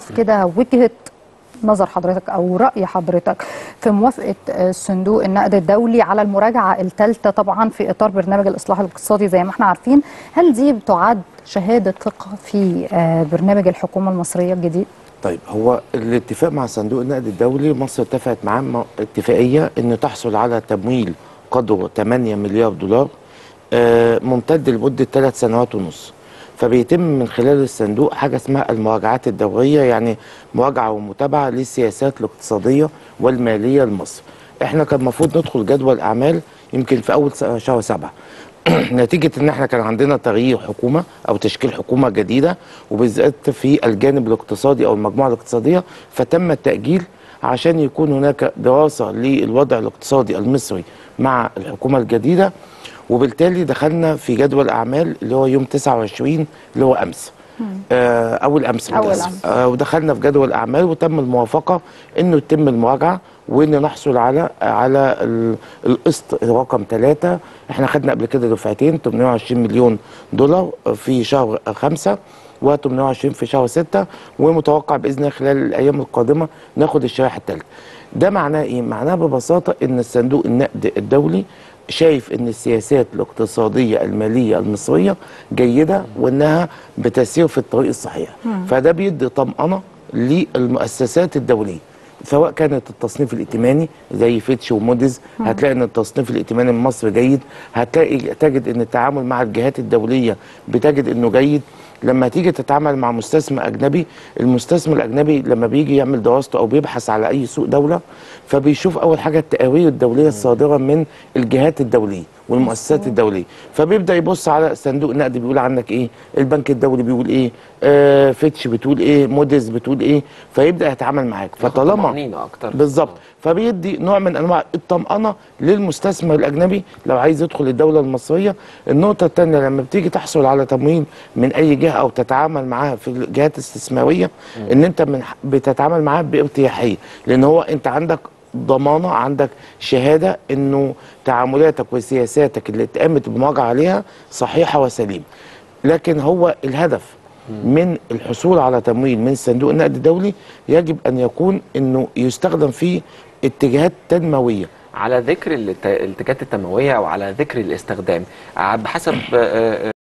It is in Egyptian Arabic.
كده وجهه نظر حضرتك او راي حضرتك في موافقه آه، صندوق النقد الدولي على المراجعه الثالثه طبعا في اطار برنامج الاصلاح الاقتصادي زي ما احنا عارفين هل دي بتعد شهاده ثقه في آه، برنامج الحكومه المصريه الجديد طيب هو الاتفاق مع صندوق النقد الدولي مصر اتفقت معاه م- اتفاقيه ان تحصل على تمويل قدره 8 مليار دولار آه، ممتد لمده ثلاث سنوات ونص فبيتم من خلال الصندوق حاجه اسمها المراجعات الدوريه يعني مراجعه ومتابعه للسياسات الاقتصاديه والماليه لمصر. احنا كان المفروض ندخل جدول اعمال يمكن في اول س- شهر سبعه نتيجه ان احنا كان عندنا تغيير حكومه او تشكيل حكومه جديده وبالذات في الجانب الاقتصادي او المجموعه الاقتصاديه فتم التاجيل عشان يكون هناك دراسه للوضع الاقتصادي المصري مع الحكومه الجديده وبالتالي دخلنا في جدول اعمال اللي هو يوم 29 اللي هو امس آه اول امس أول بالأسف. أمس. آه ودخلنا في جدول اعمال وتم الموافقه انه يتم المراجعه وان نحصل على على ال- القسط رقم ثلاثة احنا خدنا قبل كده دفعتين 820 مليون دولار في شهر خمسة و820 في شهر ستة ومتوقع باذن الله خلال الايام القادمه ناخد الشريحه الثالثه ده معناه ايه معناه ببساطه ان الصندوق النقد الدولي شايف ان السياسات الاقتصاديه الماليه المصريه جيده وانها بتسير في الطريق الصحيح فده بيدي طمانه للمؤسسات الدوليه سواء كانت التصنيف الائتماني زي فيتش وموديز هتلاقي ان التصنيف الائتماني من مصر جيد هتلاقي تجد ان التعامل مع الجهات الدوليه بتجد انه جيد لما تيجي تتعامل مع مستثمر اجنبي المستثمر الاجنبي لما بيجي يعمل دراسته او بيبحث على اي سوق دوله فبيشوف اول حاجه التقارير الدوليه الصادره من الجهات الدوليه والمؤسسات الدوليه فبيبدا يبص على صندوق النقد بيقول عنك ايه البنك الدولي بيقول ايه آه فيتش بتقول ايه موديز بتقول ايه فيبدا يتعامل معاك فطالما طمأنينة اكتر بالظبط فبيدي نوع من انواع الطمأنه للمستثمر الاجنبي لو عايز يدخل الدوله المصريه النقطه الثانيه لما بتيجي تحصل على تمويل من اي جهه او تتعامل معاها في الجهات الاستثماريه ان انت من ح- بتتعامل معاه بارتياحيه لان هو انت عندك ضمانه عندك شهاده انه تعاملاتك وسياساتك اللي اتقامت بمراجعه عليها صحيحه وسليمه لكن هو الهدف من الحصول على تمويل من صندوق النقد الدولي يجب ان يكون انه يستخدم في اتجاهات تنمويه على ذكر الت- الاتجاهات التنمويه او على ذكر الاستخدام ع- بحسب آه، آه،